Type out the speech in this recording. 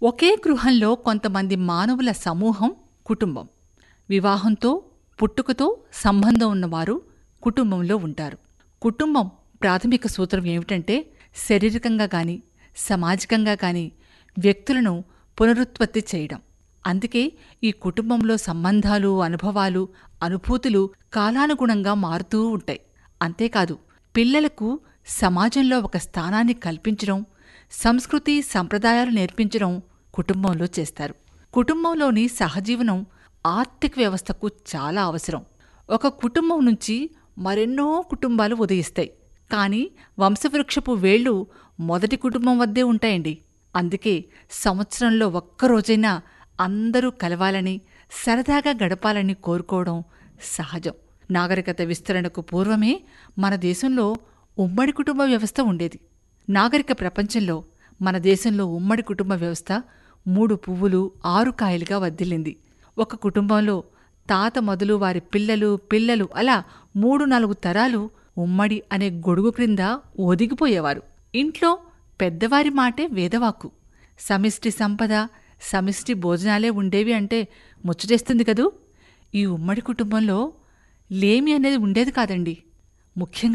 ఒకే గృహంలో కొంతమంది మానవుల సమూహం కుటుంబం వివాహంతో పుట్టుకతో సంబంధం ఉన్నవారు కుటుంబంలో ఉంటారు కుటుంబం ప్రాథమిక సూత్రం ఏమిటంటే శారీరకంగా గాని సామాజికంగా గాని వ్యక్తులను పునరుత్పత్తి చేయడం అందుకే ఈ కుటుంబంలో సంబంధాలు అనుభవాలు అనుభూతులు కాలానుగుణంగా మారుతూ ఉంటాయి అంతేకాదు పిల్లలకు సమాజంలో ఒక స్థానాన్ని కల్పించడం సంస్కృతి సంప్రదాయాలు నేర్పించడం కుటుంబంలో చేస్తారు కుటుంబంలోని సహజీవనం ఆర్థిక వ్యవస్థకు చాలా అవసరం ఒక కుటుంబం నుంచి మరెన్నో కుటుంబాలు ఉదయిస్తాయి కానీ వంశవృక్షపు వేళ్ళు మొదటి కుటుంబం వద్దే ఉంటాయండి అందుకే సంవత్సరంలో ఒక్కరోజైనా అందరూ కలవాలని సరదాగా గడపాలని కోరుకోవడం సహజం నాగరికత విస్తరణకు పూర్వమే మన దేశంలో ఉమ్మడి కుటుంబ వ్యవస్థ ఉండేది నాగరిక ప్రపంచంలో మన దేశంలో ఉమ్మడి కుటుంబ వ్యవస్థ మూడు పువ్వులు ఆరు కాయలుగా వర్ధిల్లింది ఒక కుటుంబంలో తాత మొదలు వారి పిల్లలు పిల్లలు అలా మూడు నాలుగు తరాలు ఉమ్మడి అనే గొడుగు క్రింద ఒదిగిపోయేవారు ఇంట్లో పెద్దవారి మాటే వేదవాక్కు సమిష్టి సంపద సమిష్టి భోజనాలే ఉండేవి అంటే ముచ్చటేస్తుంది కదూ ఈ ఉమ్మడి కుటుంబంలో లేమి అనేది ఉండేది కాదండి ముఖ్యంగా